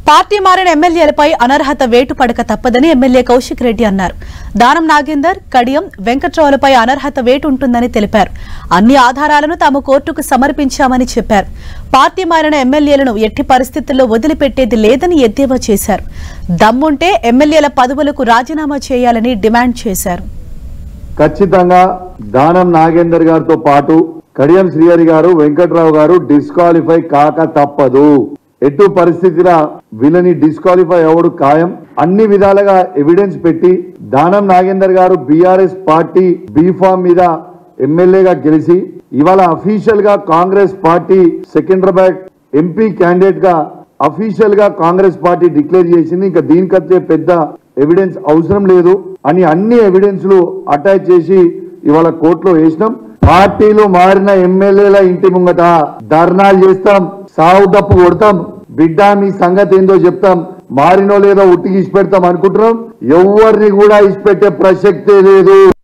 party మారిన ఎమ్మెల్యేలపై అనర్హత వేటు పడక తప్పదని ఎమ్మెల్యే కౌశిక్ రెడ్డి అన్నారు దానం నాగేందర్ కడియం వెంకట్రావులపై అనర్హత వేటు ఉంటుందని తెలిపారు అన్ని ఆధారాలను తాము కోర్టుకు సమర్పించామని చెప్పారు పార్టీ మారిన ఎమ్మెల్యేలను ఎట్టి పరిస్థితుల్లో వదిలిపెట్టేది లేదని ఎద్దేవా చేశారు దమ్ముంటే ఎమ్మెల్యేల పదవులకు రాజీనామా చేయాలని డిమాండ్ చేశారు ఖచ్చితంగా దానం నాగేందర్ గారితో పాటు కడియం శ్రీహరి గారు వెంకట్రావు గారు డిస్క్వాలిఫై కాక తప్పదు ఎటు పరిస్థితిన వీళ్ళని డిస్క్వాలిఫై అవ్వడు ఖాయం అన్ని విధాలుగా ఎవిడెన్స్ పెట్టి దానం నాగేందర్ గారు బీఆర్ఎస్ పార్టీ బీఫామ్ మీద ఎమ్మెల్యేగా గెలిచి ఇవాళ అఫీషియల్ గా Congress party Secunderabad MP candidate గా అఫీషియల్ గా కాంగ్రెస్ పార్టీ డిక్లేర్ చేసింది ఇంకా దీనికంటే పెద్ద ఎవిడెన్స్ అవసరం లేదు అని అన్ని ఎవిడెన్స్ లు అటాచ్ చేసి ఇవాళ కోర్టులో వేసినాం పార్టీలు మారిన ఎమ్మెల్యేల ఇంటి ముంగట ధర్నాలు చేస్తాం సాగు తప్పు కొడతాం బిడ్డ మీ సంగతి ఏందో చెప్తాం మారినో లేదో ఉట్టికి ఇచ్చిపెడతాం అనుకుంటున్నాం ఎవరిని కూడా ఇచ్చిపెట్టే ప్రసక్తే లేదు